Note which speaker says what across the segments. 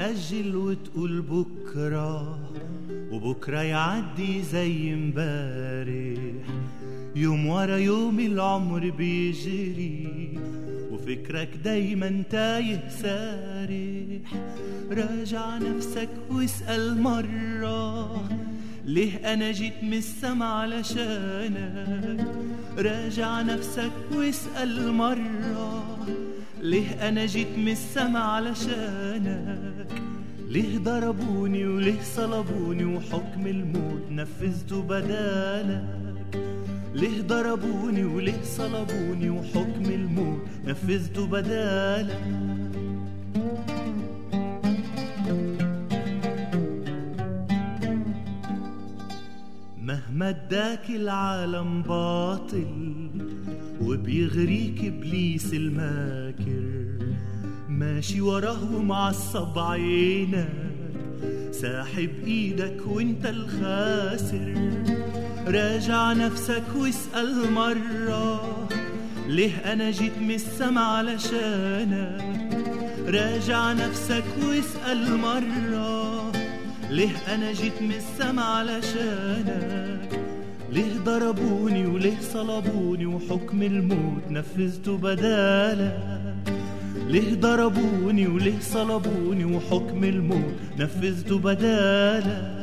Speaker 1: تأجل وتقول بكرة وبكرة يعدي زي امبارح يوم ورا يوم العمر بيجري وفكرك دايما تايه سارح راجع نفسك واسأل مرة ليه أنا جيت من السما علشانك راجع نفسك واسأل مرة ليه أنا جيت من السما علشانك ليه ضربوني وليه صلبوني وحكم الموت نفذته بدالك ليه ضربوني وليه صلبوني وحكم الموت نفذته بدالك مهما اداك العالم باطل وبيغريك ابليس الماكر ماشي وراه ومعصب عينك ساحب ايدك وانت الخاسر راجع نفسك واسأل مرة ليه انا جيت من السما علشانك راجع نفسك واسأل مرة ليه انا جيت من السما علشانك ليه ضربوني وليه صلبوني وحكم الموت نفذته بدالك ليه ضربوني وليه صلبوني وحكم الموت نفذته بدالك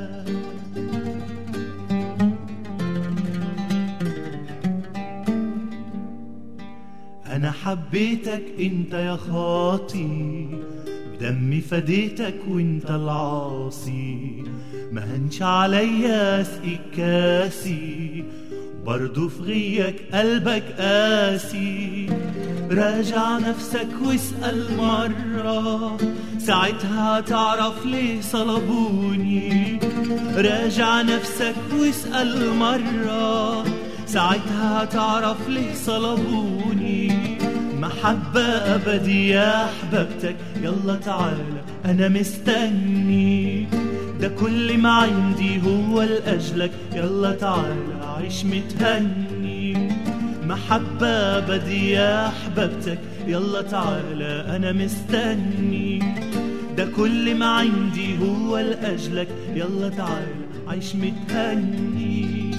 Speaker 1: أنا حبيتك أنت يا خاطي بدمي فديتك وانت العاصي ما هنش عليا اسقيك كاسي برضو في غيك قلبك قاسي راجع نفسك واسأل مرة ساعتها تعرف ليه صلبوني راجع نفسك واسأل مرة ساعتها تعرف ليه صلبوني محبة أبدية أحببتك يلا تعالى أنا مستني ده كل ما عندي هو لأجلك يلا تعالى عيش متهني محبة أبدية أحببتك يلا تعالى أنا مستني ده كل ما عندي هو لأجلك يلا تعالى عيش متهني